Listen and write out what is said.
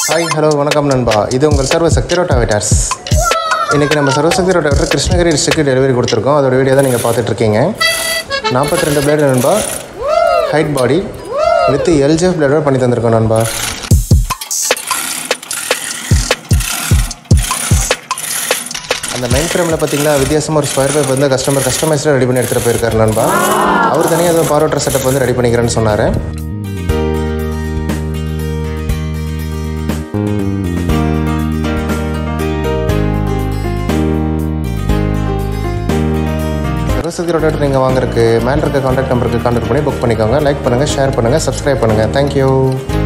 hi hello வணக்கம் நண்பா இது உங்கள் சர்வ சக்தி ரோட்டாவேட்டர்ஸ் இன்றைக்கி நம்ம Sarvashakti rotavator Krishnagiri district delivery கொடுத்துருக்கோம் அதோட வீடியோ தான் நீங்கள் பார்த்துட்ருக்கீங்க நாற்பத்தி ரெண்டு பிளேடு நண்பா ஹைட் பாடி வித் எல்ஜிஎஃப் பிளேடோட பண்ணி தந்திருக்கோம் நண்பா அந்த மெயின் ஃப்ரேமில் பார்த்தீங்கன்னா வித்தியாசமாக ஒரு ஸ்கொயர் பைப் வந்து கஸ்டமர் கஸ்டமைஸ்டாக ரெடி பண்ணி எடுத்துகிட்டு போயிருக்காரு நண்பா அவர் தனியாக ஏதோ பார்வட்டர் செட்டப் வந்து ரெடி பண்ணிக்கிறேன்னு சொன்னார் சரஸ்வதி ரோட்டர் நீங்கள் வாங்குறதுக்கு மேல் இருக்க காண்டாக்ட் நம்பருக்கு கான்டாக்ட் பண்ணி புக் பண்ணிக்கோங்க லைக் பண்ணுங்கள் ஷேர் பண்ணுங்கள் சப்ஸ்கிரைப் பண்ணுங்கள் தேங்க்யூ